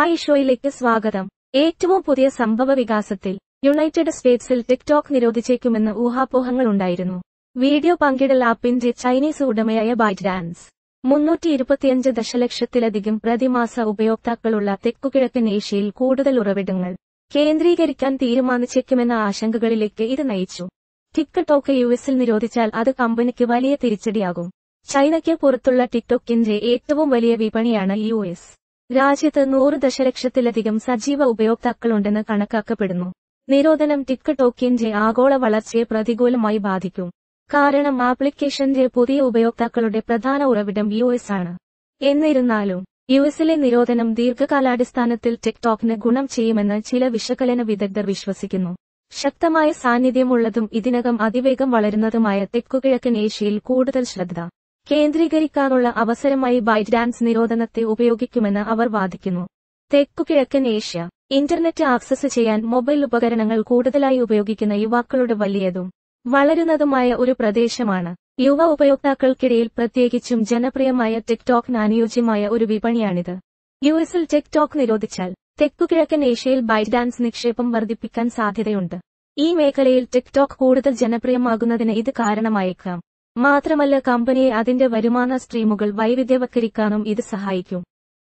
hi ഷോയിലേക്ക് സ്വാഗതം ഏറ്റവും പുതിയ സംഭവ വികാസത്തിൽ യുണൈറ്റഡ് സ്റ്റേറ്റ്സിൽ ടിക്ടോക്ക് നിരോധിച്ചേക്കുമെന്ന് ഊഹാപോഹങ്ങളുണ്ടായിരുന്നു വീഡിയോ പങ്കിടൽ ആപ്പിന്റെ ചൈനീസ് ഉടമയായ ബൈറ്റ് ഡാൻസ് മുന്നൂറ്റി ഇരുപത്തിയഞ്ച് ദശലക്ഷത്തിലധികം പ്രതിമാസ ഉപയോക്താക്കളുള്ള തെക്കുകിഴക്കൻ ഏഷ്യയിൽ കൂടുതൽ ഉറവിടങ്ങൾ കേന്ദ്രീകരിക്കാൻ തീരുമാനിച്ചേക്കുമെന്ന ആശങ്കകളിലേക്ക് ഇത് നയിച്ചു ടിക്ടോക്ക് യുഎസിൽ നിരോധിച്ചാൽ അത് കമ്പനിക്ക് വലിയ തിരിച്ചടിയാകും ചൈനയ്ക്ക് പുറത്തുള്ള ടിക്ടോക്കിന്റെ ഏറ്റവും വലിയ വിപണിയാണ് യു എസ് രാജ്യത്ത് നൂറ് ദശലക്ഷത്തിലധികം സജീവ ഉപയോക്താക്കളുണ്ടെന്ന് കണക്കാക്കപ്പെടുന്നു നിരോധനം ടിക്ടോക്കിന്റെ ആഗോള വളർച്ചയെ പ്രതികൂലമായി ബാധിക്കും കാരണം ആപ്ലിക്കേഷന്റെ പുതിയ ഉപയോക്താക്കളുടെ പ്രധാന ഉറവിടം യു എസ് ആണ് എന്നിരുന്നാലും യു എസിലെ നിരോധനം ദീർഘകാലാടിസ്ഥാനത്തിൽ ടിക്ടോക്കിന് ഗുണം ചെയ്യുമെന്ന് ചില വിശകലന വിദഗ്ധർ വിശ്വസിക്കുന്നു ശക്തമായ സാന്നിധ്യമുള്ളതും ഇതിനകം അതിവേഗം വളരുന്നതുമായ തെക്കുകിഴക്കൻ ഏഷ്യയിൽ കൂടുതൽ ശ്രദ്ധ കേന്ദ്രീകരിക്കാനുള്ള അവസരമായി ബൈറ്റ് ഡാൻസ് നിരോധനത്തെ ഉപയോഗിക്കുമെന്ന് അവർ വാദിക്കുന്നു തെക്കുകിഴക്കൻ ഏഷ്യ ഇന്റർനെറ്റ് ആക്സസ് ചെയ്യാൻ മൊബൈൽ ഉപകരണങ്ങൾ കൂടുതലായി ഉപയോഗിക്കുന്ന യുവാക്കളുടെ വലിയതും വളരുന്നതുമായ ഒരു പ്രദേശമാണ് യുവ ഉപയോക്താക്കൾക്കിടയിൽ പ്രത്യേകിച്ചും ജനപ്രിയമായ ടിക്ടോക്കിന് അനുയോജ്യമായ ഒരു വിപണിയാണിത് യു എസിൽ ടിക്ടോക്ക് നിരോധിച്ചാൽ തെക്കുകിഴക്കൻ ഏഷ്യയിൽ ബൈറ്റ് ഡാൻസ് നിക്ഷേപം വർദ്ധിപ്പിക്കാൻ സാധ്യതയുണ്ട് ഈ മേഖലയിൽ ടിക്ടോക്ക് കൂടുതൽ ജനപ്രിയമാകുന്നതിന് ഇത് കാരണമായേക്കാം മാത്രമല്ല കമ്പനിയെ അതിന്റെ വരുമാന സ്ട്രീമുകൾ വൈവിധ്യവത്കരിക്കാനും ഇത് സഹായിക്കും